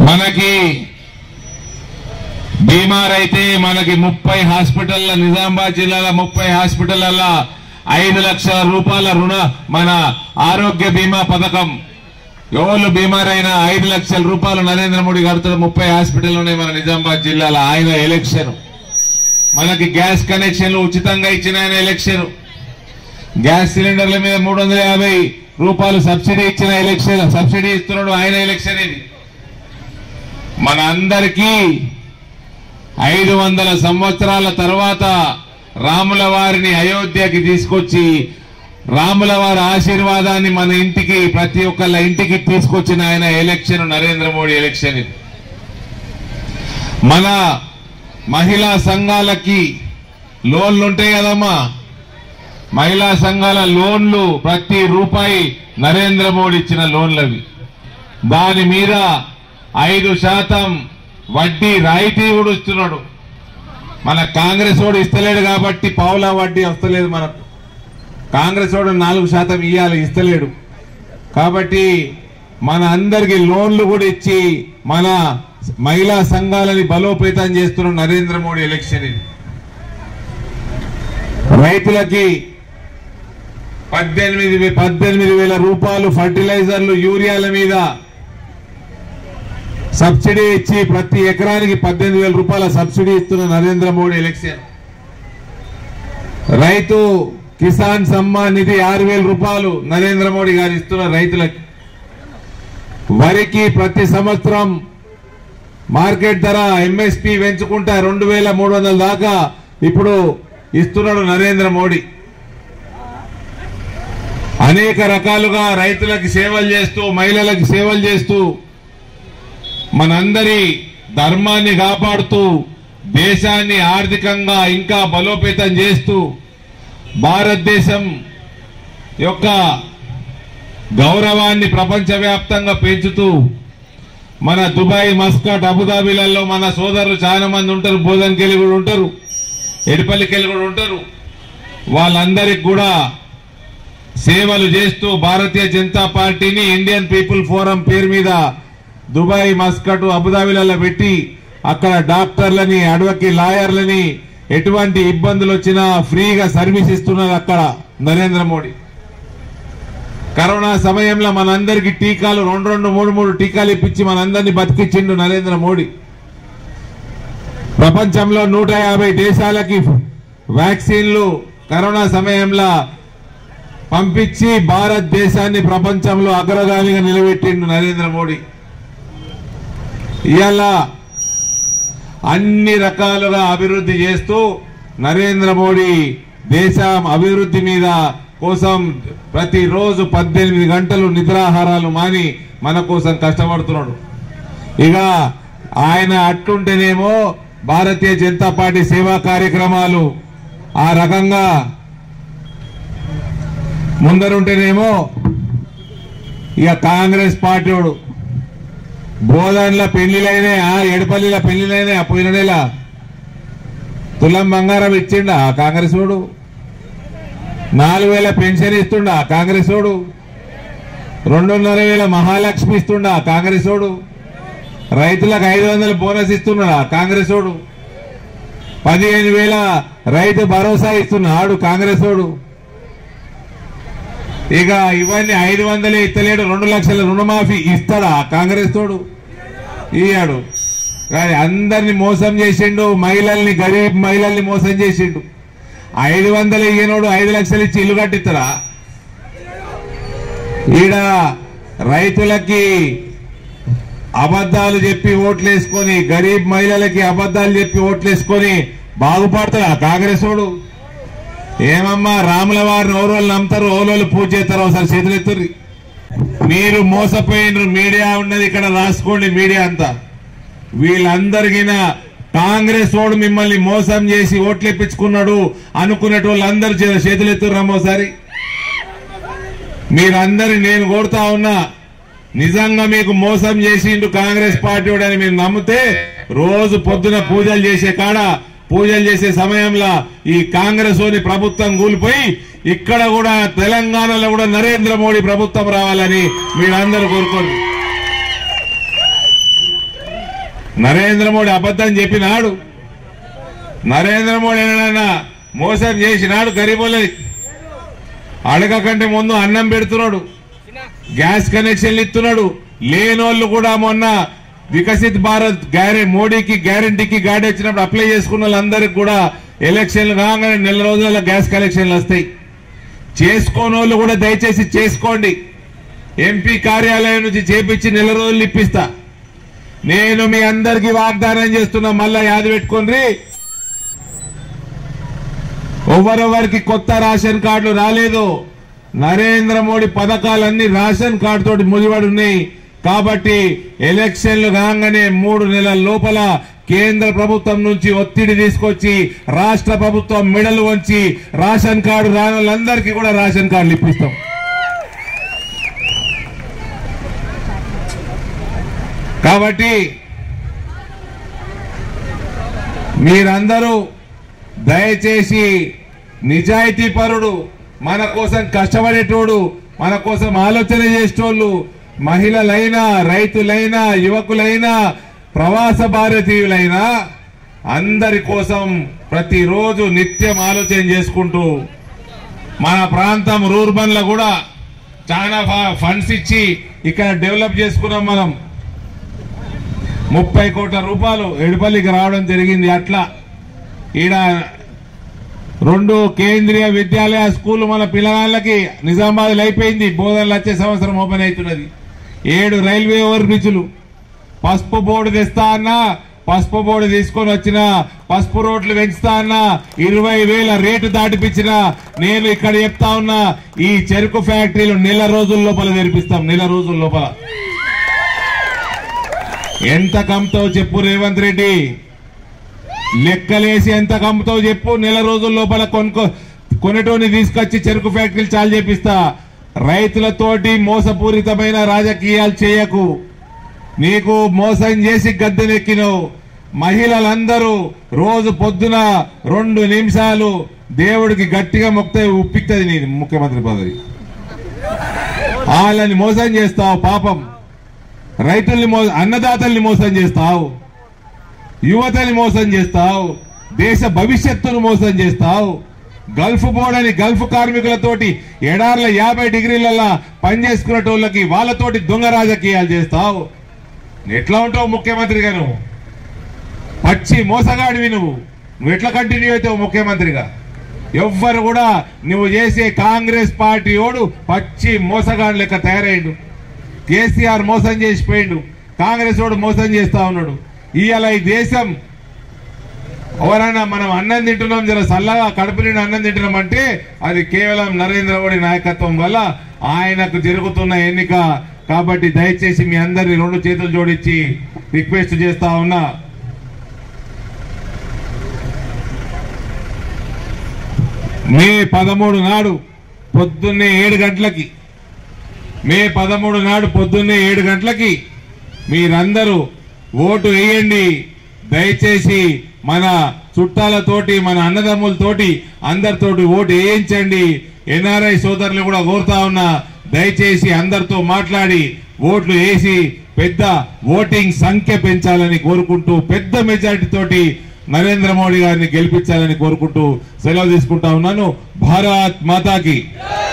మనకి బీమార్ అయితే మనకి ముప్పై హాస్పిటల్ల నిజామాబాద్ జిల్లాలో ముప్పై హాస్పిటల్ల ఐదు లక్షల రూపాయల రుణ మన ఆరోగ్య బీమా పథకం ఎవరు బీమార్ అయినా ఐదు లక్షల రూపాయలు నరేంద్ర మోడీ కడుతున్న ముప్పై హాస్పిటల్ ఉన్నాయి మన నిజామాబాద్ జిల్లాలో ఆయన ఎలక్షన్ మనకి గ్యాస్ కనెక్షన్లు ఉచితంగా ఇచ్చిన ఆయన ఎలక్షన్ గ్యాస్ సిలిండర్ల మీద మూడు వందల యాభై రూపాయలు సబ్సిడీ ఇచ్చిన ఎలక్షన్ సబ్సిడీ ఇస్తున్నాడు ఆయన ఎలక్షన్ ఇది మన అందరికీ ఐదు వందల సంవత్సరాల తర్వాత రాముల వారిని అయోధ్యకి తీసుకొచ్చి రాముల వారి ఆశీర్వాదాన్ని మన ఇంటికి ప్రతి ఒక్కళ్ళ ఇంటికి తీసుకొచ్చిన ఆయన ఎలక్షన్ నరేంద్ర మోడీ ఎలక్షన్ ఇది మన మహిళా సంఘాలకి లోన్లు ఉంటాయి కదమ్మా మహిళా సంఘాల లోన్లు ప్రతి రూపాయి నరేంద్ర మోడీ ఇచ్చిన లోన్లు అవి దాని మీద ఐదు శాతం వడ్డీ రాయితీ కూడా ఇస్తున్నాడు మన కాంగ్రెస్ వాడు ఇస్తలేడు కాబట్టి పావులా వడ్డీ వస్తలేదు మనకు కాంగ్రెస్ వాడు నాలుగు శాతం ఇవ్వాలి ఇస్తలేడు కాబట్టి మన అందరికి లోన్లు కూడా ఇచ్చి మన మహిళా సంఘాలని బలోపేతం చేస్తున్న నరేంద్ర మోడీ ఎలక్షన్ ఇది రైతులకి పద్దెనిమిది వే- పద్దెనిమిది వేల రూపాయలు ఫర్టిలైజర్లు యూరియాల మీద సబ్సిడీ ఇచ్చి ప్రతి ఎకరానికి పద్దెనిమిది వేల రూపాయల సబ్సిడీ ఇస్తున్న నరేంద్ర మోడీ ఎలక్షన్ రైతు కిసాన్ సమ్మాన్ నిధి ఆరు వేల రూపాయలు నరేంద్ర మోడీ గారు ఇస్తున్న రైతులకి వరికి ప్రతి సంవత్సరం మార్కెట్ ధర ఎంఎస్పి పెంచుకుంటా రెండు వేల మూడు వందల దాకా ఇప్పుడు ఇస్తున్నాడు నరేంద్ర మోడీ అనేక రకాలుగా రైతులకు సేవలు చేస్తూ మహిళలకు సేవలు చేస్తూ మనందరి ధర్మాన్ని కాపాడుతూ దేశాన్ని ఆర్థికంగా ఇంకా బలోపేతం చేస్తూ భారతదేశం యొక్క గౌరవాన్ని ప్రపంచవ్యాప్తంగా పెంచుతూ మన దుబాయ్ మస్కట్ అబుదాబిలలో మన సోదరులు చాలా మంది ఉంటారు బోధన్కెళ్ళి కూడా ఉంటారు ఎడిపల్లికెళ్ళి కూడా ఉంటారు వాళ్ళందరికి కూడా సేవలు చేస్తూ భారతీయ జనతా పార్టీని ఇండియన్ పీపుల్ ఫోరం పేరు మీద దుబాయ్ మస్కట్ అబుదాబిలలో పెట్టి అక్కడ డాక్టర్లని అడ్వకేట్ లాయర్లని ఎటువంటి ఇబ్బందులు వచ్చినా ఫ్రీగా సర్వీస్ ఇస్తున్నారు అక్కడ నరేంద్ర మోడీ కరోనా సమయంలో మనందరికి టీకాలు రెండు రెండు మూడు మూడు టీకాలు ఇప్పించి మనందరినీ బతికించిండు నరేంద్ర మోడీ ప్రపంచంలో నూట యాభై దేశాలకి వ్యాక్సిన్లు కరోనా సమయంలో పంపించి భారతదేశాన్ని ప్రపంచంలో అగ్రగామిగా నిలబెట్టిండు నరేంద్ర మోడీ ఇవాళ అన్ని రకాలుగా అభివృద్ధి చేస్తూ నరేంద్ర మోడీ దేశం అభివృద్ధి మీద కోసం ప్రతిరోజు పద్దెనిమిది గంటలు నిద్రాహారాలు మాని మన కోసం కష్టపడుతున్నాడు ఇక ఆయన అట్లుంటేనేమో భారతీయ జనతా పార్టీ సేవా కార్యక్రమాలు ఆ రకంగా ముందరుంటేనేమో ఇక కాంగ్రెస్ పార్టీ వాడు బోధన్ల పెళ్లిలైనా ఎడపల్లిల పెళ్లిలైనా పోయిన నెల తులం బంగారం ఇచ్చిండా ఆ కాంగ్రెస్ వాడు నాలుగు వేల పెన్షన్ ఇస్తుండా ఆ కాంగ్రెస్ వాడు రెండున్నర వేల మహాలక్ష్మి ఇస్తుండా ఆ కాంగ్రెస్ వాడు రైతులకు ఐదు వందల బోనస్ ఇస్తున్నాడా ఆ కాంగ్రెస్ వాడు పదిహేను వేల రైతు భరోసా ఇస్తున్నాడు కాంగ్రెస్ వాడు ఇక ఇవన్నీ ఐదు వందలే ఇస్తలేడు రెండు లక్షల రుణమాఫీ ఇస్తాడా కాంగ్రెస్ తోడు ఇయ్యాడు కానీ అందరిని మోసం చేసిండు మహిళల్ని గరీబ్ మహిళల్ని మోసం చేసిండు ఐదు వందలు ఇయ్యనోడు ఐదు లక్షలు ఇచ్చి ఇల్లు కట్టిస్తారా ఈడ రైతులకి అబద్ధాలు చెప్పి ఓట్లేసుకొని గరీబ్ మహిళలకి అబద్ధాలు చెప్పి ఓట్లేసుకొని బాగుపడతాడా కాంగ్రెస్ వాడు ఏమమ్మా రాముల వారిని ఓరోళ్ళు నమ్ముతారు ఓరోళ్ళు పూజ చేస్తారు ఒకసారి చేతులు ఎత్తుర్రి మీరు మోసపోయినరు మీడియా ఉన్నది ఇక్కడ రాసుకోండి మీడియా అంతా వీళ్ళందరికీ కాంగ్రెస్ వాడు మిమ్మల్ని మోసం చేసి ఓట్లు ఇప్పించుకున్నాడు అనుకునేట వాళ్ళందరూ చే- చేతులు ఎత్తుర్రమ్మ ఒకసారి మీరందరి నేను కోరుతా ఉన్నా నిజంగా మీకు మోసం చేసిండు కాంగ్రెస్ పార్టీ వాడు అని మీరు నమ్మితే రోజు పొద్దున పూజలు చేసే కాడ పూజలు చేసే సమయంలో ఈ కాంగ్రెస్ ఓని ప్రభుత్వం కూలిపోయి ఇక్కడ కూడా తెలంగాణలో కూడా నరేంద్ర మోడీ ప్రభుత్వం రావాలని మీరందరూ కోరుకోండి నరేంద్ర మోడీ అబద్ధం చెప్పినాడు నరేంద్ర మోడీ ఏమైనా మోసం చేసినాడు గరీబులకి అడగకంటే ముందు అన్నం పెడుతున్నాడు గ్యాస్ కనెక్షన్లు ఇస్తున్నాడు లేనోళ్ళు కూడా మొన్న వికసిత్ భారత్ గ్యారె మోడీకి గ్యారంటీకి గాడి వచ్చినప్పుడు అప్లై చేసుకున్న వాళ్ళందరికీ కూడా ఎలక్షన్లు కాగానే నెల రోజుల గ్యాస్ కనెక్షన్లు వస్తాయి చేసుకోని వాళ్ళు కూడా దయచేసి చేసుకోండి ఎంపీ కార్యాలయం నుంచి చేపించి నెల రోజులు ఇప్పిస్తా నేను మీ అందరికీ వాగ్దానం చేస్తున్నా మళ్ళా యాది పెట్టుకోండి ఎవరెవరికి కొత్త రేషన్ కార్డులు రాలేదు నరేంద్ర మోడీ పథకాలన్నీ రేషన్ కార్డు తోటి ముడిపడి ఉన్నాయి కాబట్టి ఎలక్షన్లు కాగానే మూడు నెలల లోపల కేంద్ర ప్రభుత్వం నుంచి ఒత్తిడి తీసుకొచ్చి రాష్ట్ర ప్రభుత్వం మెడలు వంచి రేషన్ కార్డు రాని వాళ్ళందరికీ కూడా రేషన్ కార్డులు ఇప్పిస్తాం కాబట్టి మీరందరూ దయచేసి నిజాయితీ పరుడు మన కోసం కష్టపడేటోడు మన కోసం ఆలోచన చేసేటోళ్ళు మహిళలైనా రైతులైనా యువకులైనా ప్రవాస భారతీయులైనా అందరి కోసం ప్రతిరోజు నిత్యం ఆలోచన చేసుకుంటూ మన ప్రాంతం రూర్బన్లో కూడా చాలా ఫ- ఫండ్స్ ఇచ్చి ఇక్కడ డెవలప్ చేసుకున్నాం మనం ముప్పై కోట్ల రూపాయలు ఎడుపల్లికి రావడం జరిగింది అట్లా ఈడ రెండు కేంద్రీయ విద్యాలయ స్కూల్ మన పిల్లగాళ్ళకి నిజామాబాద్ అయిపోయింది బోధనలు వచ్చే సంవత్సరం ఓపెన్ అవుతున్నది ఏడు రైల్వే ఓవర్ బ్రిడ్జ్లు పసుపు బోర్డు తెస్తా అన్నా పసుపు బోర్డు తీసుకొని వచ్చిన పసుపు రోడ్లు పెంచుతా అన్నా ఇరవై వేల రేటు దాటిపించిన నేను ఇక్కడ చెప్తా ఉన్నా ఈ చెరుకు ఫ్యాక్టరీలు నెల రోజుల లోపల తెరిపిస్తాం నెల రోజుల లోపల ఎంత కమ్ముతావు చెప్పు రేవంత్ రెడ్డి లెక్కలేసి ఎంత కమ్ముతావు చెప్పు నెల రోజుల లోపల కొనుక్కో కొనేటోని తీసుకొచ్చి చెరుకు ఫ్యాక్టరీలు చాలు చేపిస్తా రైతులతోటి మోసపూరితమైన రాజకీయాలు చేయకు నీకు మోసం చేసి గద్దెనెక్కినవు మహిళలందరూ రోజు పొద్దున రెండు నిమిషాలు దేవుడికి గట్టిగా మొక్తే ఉప్పిక్తది నీ ముఖ్యమంత్రి పదవి వాళ్ళని మోసం చేస్తావు పాపం రైతుల్ని మో అన్నదాతల్ని మోసం చేస్తావు యువతని మోసం చేస్తావు దేశ భవిష్యత్తును మోసం చేస్తావు గల్ఫ్ బోర్డని గల్ఫ్ కార్మికులతోటి ఎడార్ల యాభై డిగ్రీలలో పనిచేసుకునేటోళ్ళకి వాళ్ళతోటి దొంగ రాజకీయాలు చేస్తావు ఎట్లా ఉంటావు ముఖ్యమంత్రిగా నువ్వు పచ్చి మోసగాడివి నువ్వు నువ్వు ఎట్లా కంటిన్యూ అవుతావు ముఖ్యమంత్రిగా ఎవ్వరు కూడా నువ్వు చేసే కాంగ్రెస్ పార్టీ ఓడు పచ్చి మోసగాడు లెక్క తయారయ్యాడు కేసీఆర్ మోసం చేసిపోయిండు కాంగ్రెస్ వాడు మోసం చేస్తా ఉన్నాడు ఇవాళ ఈ దేశం ఎవరైనా మనం అన్నం తింటున్నాం జర చల్లగా కడుపు నిండి అన్నం తింటున్నాం అంటే అది కేవలం నరేంద్ర మోడీ నాయకత్వం వల్ల ఆయనకు జరుగుతున్న ఎన్నిక కాబట్టి దయచేసి మీ అందరిని రెండు చేతులు జోడించి రిక్వెస్ట్ చేస్తా ఉన్నా మే పదమూడు నాడు పొద్దున్నే ఏడు గంటలకి మే పదమూడు నాడు పొద్దున్నే ఏడు గంటలకి మీరందరూ ఓటు వేయండి దయచేసి మన చుట్టాలతోటి మన అన్నదమ్ములతోటి అందరితోటి ఓటు వేయించండి ఎన్ఆర్ఐ సోదరులు కూడా కోరుతా ఉన్నా దయచేసి అందరితో మాట్లాడి ఓట్లు వేసి పెద్ద ఓటింగ్ సంఖ్య పెంచాలని కోరుకుంటూ పెద్ద మెజారిటీ తోటి నరేంద్ర మోడీ గారిని గెలిపించాలని కోరుకుంటూ సెలవు తీసుకుంటా ఉన్నాను భారత్ మాతాకి